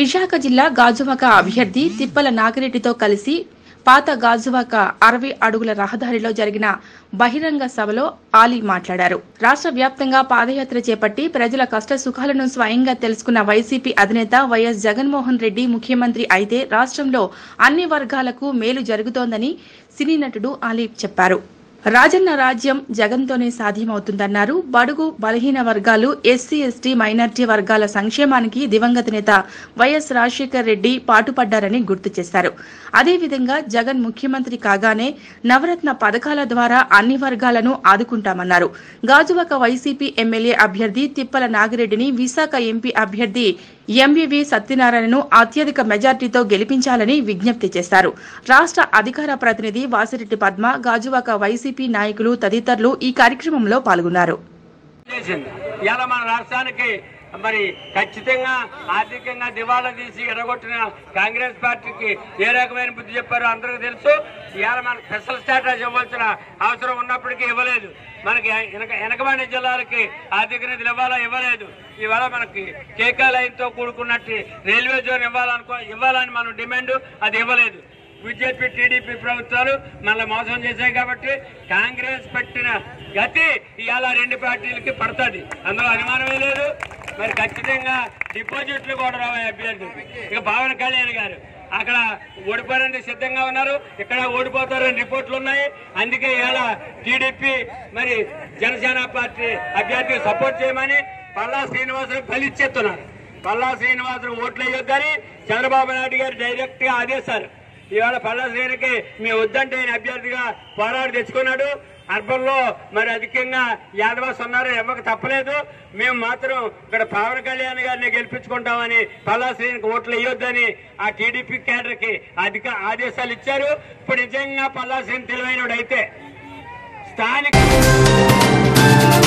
విశాఖ జిల్లా గాజువాక అభ్యర్థి తిప్పల నాగిరెడ్డితో కలిసి పాత గాజువాక అరవై అడుగుల రహదారిలో జరిగిన బహిరంగ సభలో ఆలీ మాట్లాడారు రాష్ట్ర వ్యాప్తంగా పాదయాత్ర చేపట్టి ప్రజల కష్ట సుఖాలను స్వయంగా తెలుసుకున్న వైసీపీ అధినేత వైఎస్ జగన్మోహన్ రెడ్డి ముఖ్యమంత్రి అయితే రాష్ట్రంలో అన్ని వర్గాలకు మేలు జరుగుతోందని సినీ నటుడు ఆలీ చెప్పారు రాజన్న రాజ్యం జగన్తోనే సాధ్యమవుతుందన్నారు బడుగు బలహీన వర్గాలు ఎస్సీ ఎస్టీ మైనార్టీ వర్గాల సంక్షేమానికి దివంగత నేత వైఎస్ రాజశేఖర్ రెడ్డి పాటుపడ్డారని గుర్తు చేశారు అదేవిధంగా జగన్ ముఖ్యమంత్రి కాగానే నవరత్న పథకాల ద్వారా అన్ని వర్గాలను ఆదుకుంటామన్నారు గాజువాక వైసీపీ ఎమ్మెల్యే అభ్యర్థి తిప్పల నాగిరెడ్డిని విశాఖ ఎంపీ అభ్యర్థి ఎంవివి సత్యనారాయణను అత్యధిక మెజార్టీతో గెలిపించాలని విజ్ఞప్తి చేశారు రాష్ట్ర అధికార ప్రతినిధి వాసిరెడ్డి పద్మ గాజువాక వైసీపీ నాయకులు తదితరులు ఈ కార్యక్రమంలో పాల్గొన్నారు చేసింది ఇవాళ మన రాష్ట్రానికి మరి ఖచ్చితంగా ఆర్థికంగా దివాళా తీసి ఎడగొట్టిన కాంగ్రెస్ పార్టీకి ఏ రకమైన బుద్ధి చెప్పారో అందరికీ తెలుసు ఇవాళ మనకు స్పెషల్ స్టేటస్ ఇవ్వాల్సిన అవసరం ఉన్నప్పటికీ ఇవ్వలేదు మనకి వెనక వెనకబడిన జిల్లాలకి ఆర్థిక నిధులు ఇవ్వాలా ఇవ్వలేదు ఇవాళ మనకి కేకా లైన్తో కూడుకున్నట్టు రైల్వే జోన్ ఇవ్వాలనుకో ఇవ్వాలని మనం డిమాండ్ అది ఇవ్వలేదు బీజేపీ టీడీపీ ప్రభుత్వాలు మనల్ని మోసం చేశాయి కాబట్టి కాంగ్రెస్ పెట్టిన గతి ఇవాళ రెండు పార్టీలకి పడుతుంది అందులో అనుమానమే లేదు మరి ఖచ్చితంగా డిపాజిట్లు కూడా రావాలి అభ్యర్థులకి ఇక పవన్ కళ్యాణ్ గారు అక్కడ ఓడిపోయారని సిద్ధంగా ఉన్నారు ఇక్కడ ఓడిపోతారని రిపోర్ట్లు ఉన్నాయి అందుకే ఇవాళ టీడీపీ మరి జనసేన పార్టీ అభ్యర్థికి సపోర్ట్ చేయమని పల్లా శ్రీనివాసరావు ఫలిచ్చేస్తున్నారు పల్లా శ్రీనివాసరావు ఓట్లు వేయొద్దని చంద్రబాబు నాయుడు గారు డైరెక్ట్ గా ఆదేశారు ఇవాళ పల్లా శ్రీనికి మీ వద్దంటే ఆయన అభ్యర్థిగా పోరాడి తెచ్చుకున్నాడు అర్బన్ లో మరి అధికంగా యాదవాస్ ఉన్నారు ఎమ్మకు తప్పలేదు మేము మాత్రం ఇక్కడ పవన్ కళ్యాణ్ గారిని గెలిపించుకుంటామని పల్లా శ్రీనికి ఓట్లు వేయొద్దని ఆ టీడీపీ కేడర్ కి అధిక ఆదేశాలు ఇచ్చారు ఇప్పుడు నిజంగా పల్లా శ్రీని తెలివైనడు అయితే స్థానిక